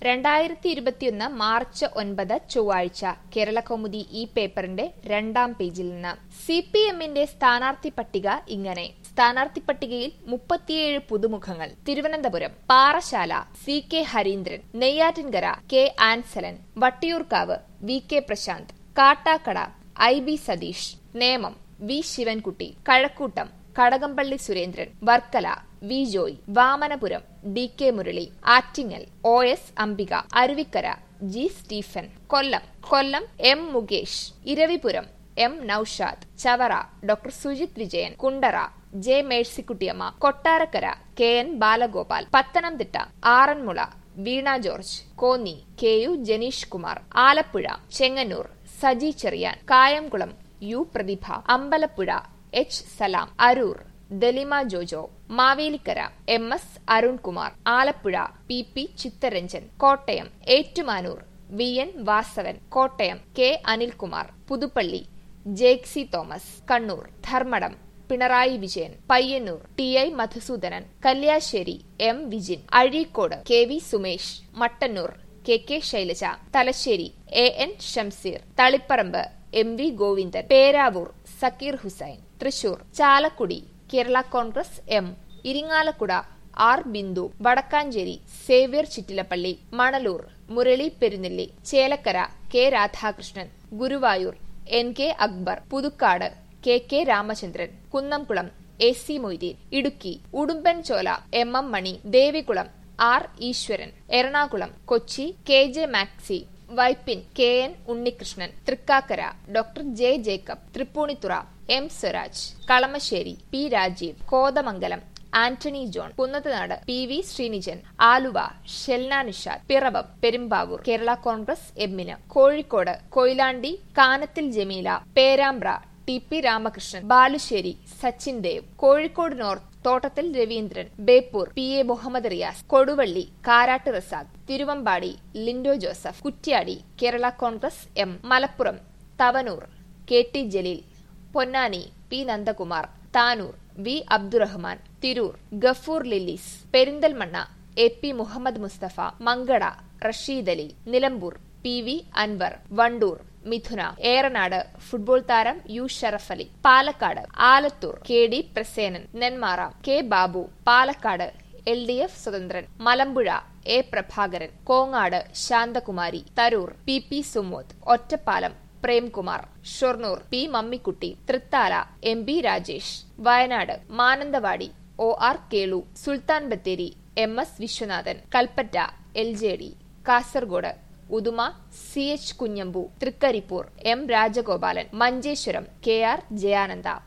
രണ്ടായിരത്തി ഇരുപത്തിയൊന്ന് മാർച്ച് ഒൻപത് ചൊവ്വാഴ്ച കേരളകൗമുദി ഈ പേപ്പറിന്റെ രണ്ടാം പേജിൽ നിന്ന് സി പി എമ്മിന്റെ സ്ഥാനാർത്ഥി പട്ടിക ഇങ്ങനെ സ്ഥാനാർത്ഥി പട്ടികയിൽ മുപ്പത്തിയേഴ് പുതുമുഖങ്ങൾ Thiruvananthapuram Parassala C K Harindran Neyyattinkara K Ansalan Vattiyoorkavu V K Prasanth Kattakada I B Satheesh Nemom V Sivankutty Kazhakoottam Kadakampally Surendran Varkala V Joy Vamanapuram D K Murali Attingal O S Ambika Aruvikkara G Stephen Kollam Kollam M Mukesh Eravipuram M Noushad Chavara doctor Sujith Vijayan Kundara J Mercykuttyamma Kottarakkara K N Balagopal Pathanamthitta Aranmula Veena George Konni K U Janeesh Kumar Alappuzha Chengannur Saji Cherian Kayamkulam U Prathibha Ambalappuzha H Salam Aroor Daleema Jojo Mavelikkara M S Arunkumar Alappuzha P P Chitharanjan Kottayam Ettumanoor V N Vasavan Kottayam K Anilkumar Puthuppally Jaick Thomas Kannur Dharmadam Pinarayi Vijayan Payyanur T I Madhusoodanan Kalliasseri M Vijin Azhikode K V Sumesh Mattannur K K Shailaja Thalassery A N Shamseer Taliparamba M V Govindan Peravoor Sakkir Hussain Thrissur Chalakudy Kerala Congress M Irinjalakuda R Bindu Wadakkanchery Xavier Chittilappilly Manalur Murali Perunelli Chelakkara K Radhakrishnan Guruvayur N K Akbar Puthukkad K K Ramachandran Kunnamkulam A C Moideen Idukki Udumbanchola M M Mani Devikulam R Eswaran Ernakulam Kochi K J Maxi Vypin K N Unnikrishnan Thrikkakara doctor J Jacob Thrippunithura M Swaraj Kalamassery P Rajeev Kothamangalam Antony John Kunnathunad P V Sreenijin Aluva Shelna Nishad Piravom Perumbavoor Kerala Congress എമ്മിന് Kozhikode Koyilandy Kanathil Jameela Perambra T P Ramakrishnan Balussery Sachin Dev Kozhikode north Thottathil Raveendran Beypore P A Muhammad Riyas Koduvally Karat Razak Thiruvambady Linto Joseph Kuttiady Kerala Congress M Malappuram Thavanur K T Jaleel Ponnani P Nandakumar Tanur V Abdurahiman Tirur Gafoor Lillis Perinthalmanna A P Muhammad Musthafa Mankada Rasheed Ali Nilambur P V Anvar Wandoor Midhuna Eranad football താരം U Sharaf Ali Palakkad Alathur K D Prasenan Nenmara K Babu Palakkad L D F സ്വതന്ത്രൻ Malampuzha A Prabhakaran Kongad Santhakumari Tarur P P Sumod Ottapalam Premkumar Shoranur P Mammikutty Thrithala M B Rajesh Wayanad Mananthavady O R Kelu Sulthan Bathery M S Viswanathan Kalpetta L J D Kasaragod Uduma C H Kunhambu Trikaripur M Rajagopalan Manjeshwaram K R Jayananda